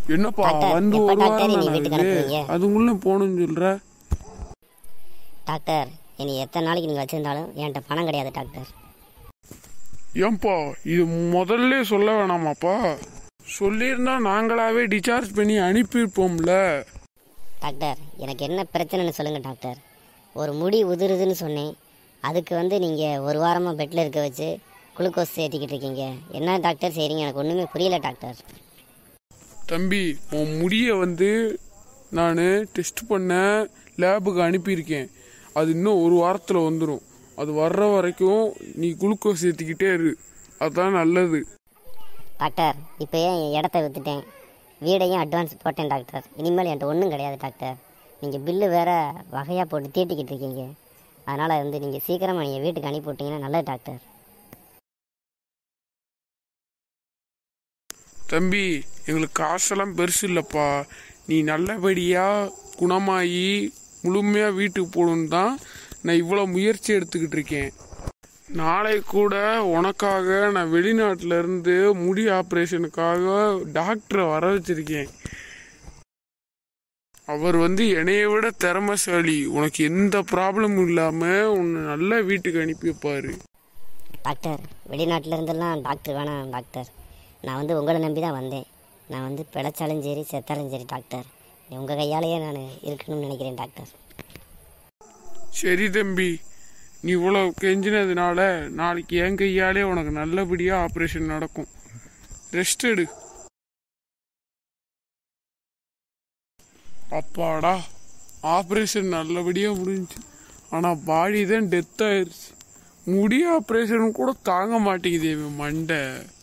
என்னப்பா டாக்டர், வந்து எப்ப ஒரு டாக்டர் வாரம் என்னை தானே வீட்டுக்கு ஆகுது அனுப்புவீங்க? அதுக்குள்ள போகணும்னு சொல்ற டாக்டர் இனி எத்தனை நாளைக்கு நீங்கள் வச்சுருந்தாலும் என்கிட்ட பணம் கிடையாது டாக்டர் ஏன்பா இது முதல்ல சொல்ல வேணாமாப்பா சொல்லியிருந்தா நாங்களாவே டிசார்ஜ் பண்ணி அனுப்பியிருப்போம்ல டாக்டர் எனக்கு என்ன பிரச்சனைன்னு சொல்லுங்கள் டாக்டர் ஒரு முடி உதிருதுன்னு சொன்னேன் அதுக்கு வந்து நீங்கள் ஒரு வாரமாக பெட்டில் இருக்க வச்சு குளுக்கோஸ் சேர்த்திக்கிட்டு இருக்கீங்க என்ன டாக்டர் செய்கிறீங்க எனக்கு ஒன்றுமே புரியல டாக்டர் தம்பி உன் முடியை வந்து நான் டெஸ்ட் பண்ண லேபுக்கு அனுப்பியிருக்கேன் அது இன்னும் ஒரு வாரத்தில் வந்துடும் அது வர்ற வரைக்கும் நீ குளுக்கோஸ் ஏற்றிக்கிட்டே இரு அதுதான் நல்லது டாக்டர் இப்போயே என் இடத்த விற்றுட்டேன் வீடையும் அட்வான்ஸ் போட்டேன் டாக்டர் இனிமேல் என்கிட்ட ஒன்றும் கிடையாது டாக்டர் நீங்கள் பில்லு வேற வகையாக போட்டு தீட்டிக்கிட்டு இருக்கீங்க அதனால் வந்து நீங்கள் சீக்கிரமாக நீங்கள் வீட்டுக்கு அனுப்பி விட்டீங்கன்னா நல்லது டாக்டர் தம்பி எங்களுக்கு காசெல்லாம் பெருசு இல்லைப்பா நீ நல்லபடியாக குணமாகி முழுமையாக வீட்டுக்கு போகணுன்னு தான் நான் இவ்வளோ முயற்சி எடுத்துக்கிட்டு இருக்கேன் நாளை கூட உனக்காக நான் வெளிநாட்டுல இருந்து முடி ஆப்ரேஷனுக்காக டாக்டரை வர வச்சிருக்கேன் அவர் வந்து என்னைய விட திறமைசாலி உனக்கு எந்த ப்ராப்ளமும் இல்லாமல் உன்னை நல்லா வீட்டுக்கு அனுப்பி வைப்பாரு டாக்டர் வெளிநாட்டில் இருந்தெல்லாம் டாக்டர் வேணாம் டாக்டர் நான் வந்து உங்களை நம்பி தான் வந்தேன் நான் வந்து பிழைச்சாலும் சரி செத்தாலும் சரி டாக்டர் உங்கள் கையாலேயே நான் இருக்கணும்னு நினைக்கிறேன் டாக்டர் சரி தம்பி நீ இவ்வளோ கெஞ்சினதுனால நாளைக்கு என் கையாலே உனக்கு நல்லபடியாக ஆப்ரேஷன் நடக்கும் ரெஸ்ட் எடு அப்பாடா ஆப்ரேஷன் நல்லபடியாக முடிஞ்சுச்சு ஆனால் பாடி தான் டெத் ஆயிடுச்சு முடி ஆப்ரேஷன் கூட தாங்க மாட்டேங்குது இவன் மண்டை